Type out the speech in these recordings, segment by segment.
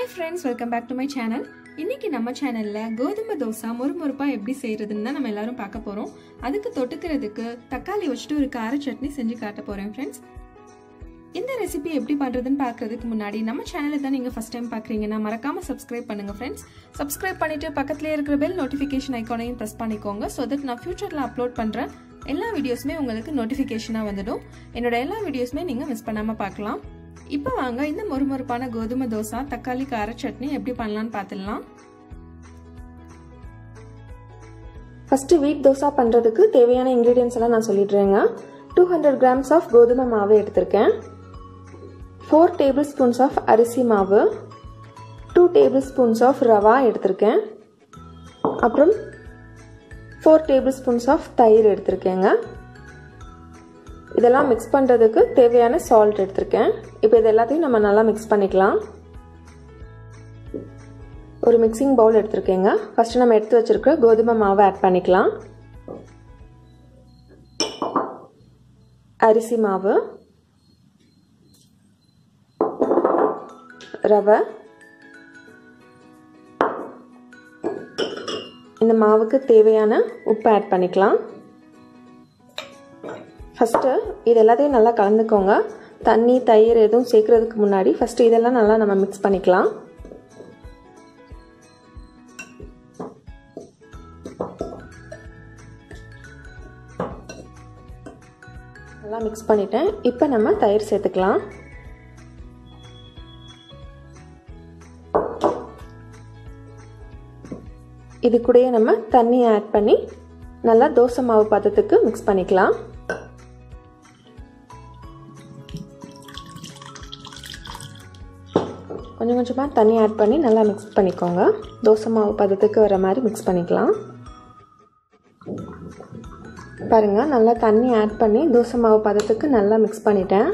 hi friends welcome back to my channel இன்னைக்கு நம்ம சேனலில் கோதுமை தோசை முறுமுறுப்பாக எப்படி செய்கிறதுன்னு தான் நம்ம எல்லாரும் பார்க்க போகிறோம் அதுக்கு தொட்டுக்கிறதுக்கு தக்காளி வச்சுட்டு ஒரு கார சட்னி செஞ்சு காட்ட போகிறேன் ஃப்ரெண்ட்ஸ் இந்த ரெசிபி எப்படி பண்ணுறதுன்னு பார்க்குறதுக்கு முன்னாடி நம்ம சேனலை தான் நீங்கள் ஃபஸ்ட் டைம் பார்க்குறீங்கன்னா மறக்காமல் சப்ஸ்கிரைப் பண்ணுங்கள் ஃப்ரெண்ட்ஸ் சப்ஸ்கிரைப் பண்ணிவிட்டு பக்கத்துலேயே இருக்கிற பெல் நோட்டிஃபிகேஷன் ஐக்கானையும் ப்ரெஸ் பண்ணிக்கோங்க ஸோ தட் நான் ஃப்யூச்சரில் அப்லோட் பண்ணுறேன் எல்லா வீடியோஸுமே உங்களுக்கு நோட்டிஃபிகேஷனாக வந்துடும் என்னோட எல்லா வீடியோஸுமே நீங்கள் மிஸ் பண்ணாமல் பார்க்கலாம் இப்போ வாங்க இந்த மொறுமொறுப்பான கோதுமை தோசை தக்காளி கார சட்னி எப்படி பண்ணலான்னு பார்த்துடலாம் ஃபஸ்ட்டு வீட் தோசை பண்ணுறதுக்கு தேவையான இன்க்ரீடியன்ஸ் எல்லாம் நான் சொல்லிடுறேங்க டூ ஹண்ட்ரட் கிராம்ஸ் ஆஃப் கோதுமை மாவு எடுத்திருக்கேன் ஃபோர் டேபிள் ஸ்பூன்ஸ் ஆஃப் அரிசி மாவு டூ டேபிள் ஸ்பூன்ஸ் ஆஃப் ரவா எடுத்திருக்கேன் அப்புறம் ஃபோர் டேபிள் ஸ்பூன்ஸ் ஆஃப் தயிர் எடுத்திருக்கேங்க இதெல்லாம் மிக்ஸ் பண்ணுறதுக்கு தேவையான சால்ட் எடுத்திருக்கேன் இப்போ இது எல்லாத்தையும் நம்ம நல்லா மிக்ஸ் பண்ணிக்கலாம் ஒரு மிக்சிங் பவுல் எடுத்திருக்கேங்க ஃபஸ்ட்டு நம்ம எடுத்து வச்சுருக்க கோதுமை மாவை ஆட் பண்ணிக்கலாம் அரிசி மாவு ரவை இந்த மாவுக்கு தேவையான உப்பு ஆட் பண்ணிக்கலாம் ஃபஸ்ட்டு இது எல்லாத்தையும் நல்லா கலந்துக்கோங்க தண்ணி தயிர் எதுவும் சேர்க்குறதுக்கு முன்னாடி ஃபஸ்ட்டு இதெல்லாம் நல்லா நம்ம மிக்ஸ் பண்ணிக்கலாம் நல்லா மிக்ஸ் பண்ணிட்டேன் இப்போ நம்ம தயிர் சேர்த்துக்கலாம் இது கூடயே நம்ம தண்ணி ஆட் பண்ணி நல்லா தோசை மாவு பதத்துக்கு மிக்ஸ் பண்ணிக்கலாம் கொஞ்சம் கொஞ்சமாக தண்ணி ஆட் பண்ணி நல்லா மிக்ஸ் பண்ணிக்கோங்க தோசை மாவு பதத்துக்கு வர மாதிரி மிக்ஸ் பண்ணிக்கலாம் பாருங்கள் நல்லா தண்ணி ஆட் பண்ணி தோசை மாவு பதத்துக்கு நல்லா மிக்ஸ் பண்ணிட்டேன்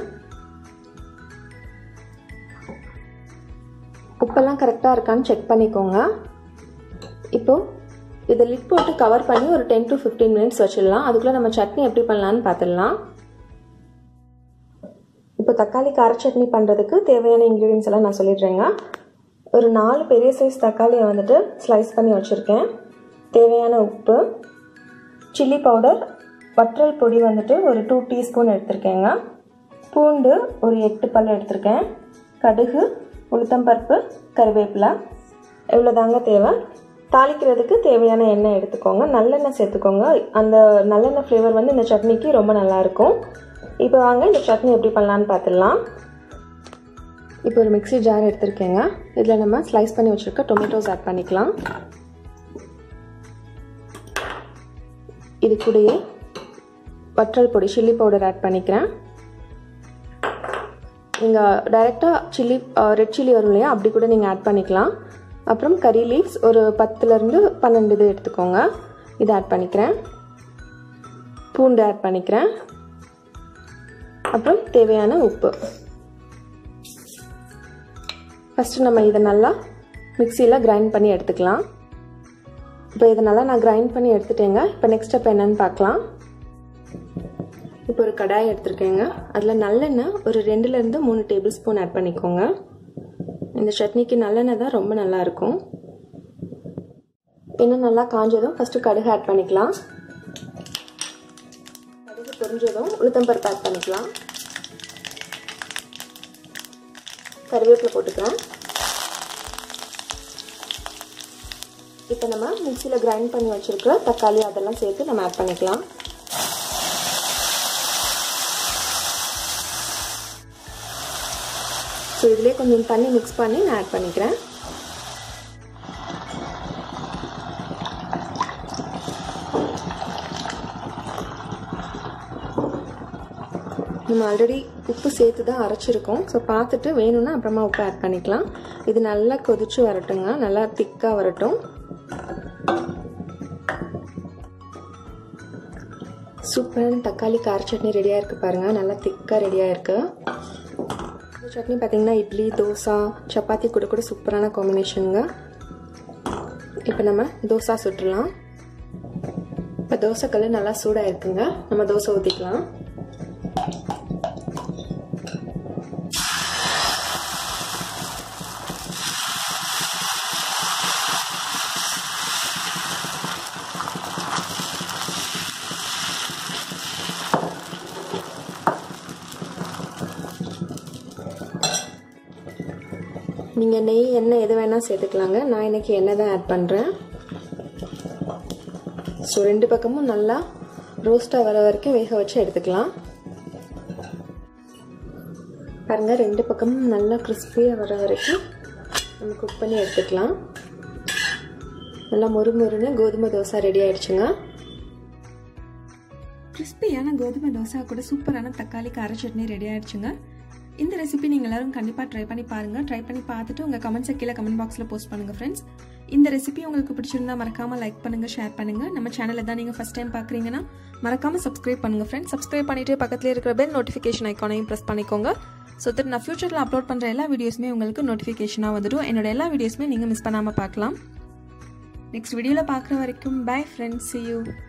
உப்பெல்லாம் கரெக்டாக இருக்கான்னு செக் பண்ணிக்கோங்க இப்போது இதை லிட் போட்டு கவர் பண்ணி ஒரு டென் டு ஃபிஃப்டீன் மினிட்ஸ் வச்சிடலாம் அதுக்குள்ளே நம்ம சட்னி எப்படி பண்ணலான்னு பார்த்துடலாம் இப்போ தக்காளி கார சட்னி பண்ணுறதுக்கு தேவையான இன்க்ரீடியன்ஸ் எல்லாம் நான் சொல்லிடுறேங்க ஒரு நாலு பெரிய சைஸ் தக்காளியை வந்துட்டு ஸ்லைஸ் பண்ணி வச்சுருக்கேன் தேவையான உப்பு சில்லி பவுடர் வற்றல் பொடி வந்துட்டு ஒரு டூ டீஸ்பூன் எடுத்திருக்கேங்க பூண்டு ஒரு எட்டு பல் எடுத்திருக்கேன் கடுகு உளுத்தம்பருப்பு கருவேப்பிலை இவ்வளோ தாங்க தேவை தாளிக்கிறதுக்கு தேவையான எண்ணெய் எடுத்துக்கோங்க நல்லெண்ணெய் சேர்த்துக்கோங்க அந்த நல்லெண்ணெய் ஃப்ளேவர் வந்து இந்த சட்னிக்கு ரொம்ப நல்லாயிருக்கும் இப்போ வாங்க இந்த சட்னி எப்படி பண்ணலான்னு பார்த்துடலாம் இப்போ ஒரு மிக்சி ஜார் எடுத்திருக்கேங்க இதில் நம்ம ஸ்லைஸ் பண்ணி வச்சுருக்க டொமேட்டோஸ் ஆட் பண்ணிக்கலாம் இது கூடயே வற்றல் பொடி சில்லி பவுடர் ஆட் பண்ணிக்கிறேன் நீங்கள் டைரெக்டாக சில்லி ரெட் சில்லி வரும் இல்லையா அப்படி கூட நீங்கள் ஆட் பண்ணிக்கலாம் அப்புறம் கறி லீவ்ஸ் ஒரு பத்துலேருந்து பன்னெண்டு இது எடுத்துக்கோங்க இதை ஆட் பண்ணிக்கிறேன் பூண்டு ஆட் பண்ணிக்கிறேன் அப்புறம் தேவையான உப்பு ஃபஸ்ட்டு நம்ம இதை நல்லா மிக்சியில் கிரைண்ட் பண்ணி எடுத்துக்கலாம் இப்போ இதை நல்லா நான் கிரைண்ட் பண்ணி எடுத்துட்டேங்க இப்போ நெக்ஸ்ட் ஸ்டெப் என்னன்னு பார்க்கலாம் இப்போ ஒரு கடாய் எடுத்துருக்கேங்க அதில் நல்லெண்ணெய் ஒரு ரெண்டுலேருந்து மூணு டேபிள் ஸ்பூன் ஆட் பண்ணிக்கோங்க இந்த சட்னிக்கு நல்லெண்ணெய் தான் ரொம்ப நல்லாயிருக்கும் எண்ணெய் நல்லா காஞ்சதும் ஃபஸ்ட்டு கடுகு ஆட் பண்ணிக்கலாம் கடுகு பொரிஞ்சதும் உளுத்தம்பருப்பு ஆட் பண்ணிக்கலாம் கருவேப்பிலை போட்டுக்கலாம் இப்போ நம்ம மிக்சியில் கிரைண்ட் பண்ணி வச்சுருக்கிற தக்காளி அதெல்லாம் சேர்த்து நம்ம ஆட் பண்ணிக்கலாம் ஸோ இதிலே கொஞ்சம் தண்ணி மிக்ஸ் பண்ணி நான் ஆட் பண்ணிக்கிறேன் நம்ம ஆல்ரெடி உப்பு சேர்த்து தான் அரைச்சிருக்கோம் ஸோ பார்த்துட்டு வேணும்னா அப்புறமா உப்பு ஆட் பண்ணிக்கலாம் இது நல்லா கொதிச்சு வரட்டுங்க நல்லா திக்காக வரட்டும் சூப்பரான தக்காளி கார சட்னி ரெடியாக இருக்குது பாருங்கள் நல்லா திக்காக ரெடியாக இருக்குது இந்த சட்னி பார்த்திங்கன்னா இட்லி தோசை சப்பாத்தி கூட கூட சூப்பரான காம்பினேஷனுங்க இப்போ நம்ம தோசை சுட்டுலாம் இப்போ தோசைக்கல் நல்லா சூடாக இருக்குங்க நம்ம தோசை ஊற்றிக்கலாம் நீங்கள் நெய் எண்ணெய் எது வேணால் சேர்த்துக்கலாங்க நான் இன்றைக்கி எண்ணெய் தான் ஆட் பண்ணுறேன் ஸோ ரெண்டு பக்கமும் நல்லா ரோஸ்ட்டாக வர வரைக்கும் வேக வச்சு எடுத்துக்கலாம் பாருங்கள் ரெண்டு பக்கமும் நல்லா கிறிஸ்பியாக வர வரைக்கும் நம்ம குக் பண்ணி எடுத்துக்கலாம் நல்லா மொறு மொறுன்னு கோதுமை தோசை ரெடி ஆயிடுச்சுங்க கிறிஸ்பியான கோதுமை தோசை கூட சூப்பரான தக்காளி கார சட்னி ரெடி ஆயிடுச்சுங்க இந்த ரெசிபி நீங்கள் எல்லாரும் கண்டிப்பாக ட்ரை பண்ணி பாருங்கள் ட்ரை பண்ணி பார்த்துட்டு உங்கள் கமெண்ட்ஸை கீழே கமெண்ட் பாக்ஸில் போஸ்ட் பண்ணுங்கள் ஃப்ரெண்ட்ஸ் இந்த ரெசிபி உங்களுக்கு பிடிச்சிருந்தா மறக்காமல் லைக் பண்ணுங்கள் ஷேர் பண்ணுங்கள் நம்ம சேனலை தான் நீங்கள் ஃபஸ்ட் டைம் பார்க்குறீங்கன்னா மறக்காமல் சப்ஸ்கிரைப் பண்ணுங்கள் ஃப்ரெண்ட்ஸ் சப்ஸ்கிரைப் பண்ணிவிட்டு பக்கத்தில் இருக்கிற பெல் நோட்டிஃபிகேஷன் ஐக்கானையும் ப்ரெஸ் பண்ணிக்கோங்க ஸோ தட் நான் ஃபியூச்சரில் அப்லோட் பண்ணுற எல்லா வீடியோஸுமே உங்களுக்கு நோட்டிஃபிகேஷனாக வந்துடும் என்னோட எல்லா வீடியோஸுமே நீங்கள் மிஸ் பண்ணாமல் பார்க்கலாம் நெக்ஸ்ட் வீடியோவில் பார்க்குற வரைக்கும் பை ஃப்ரெண்ட்ஸ் சி யூ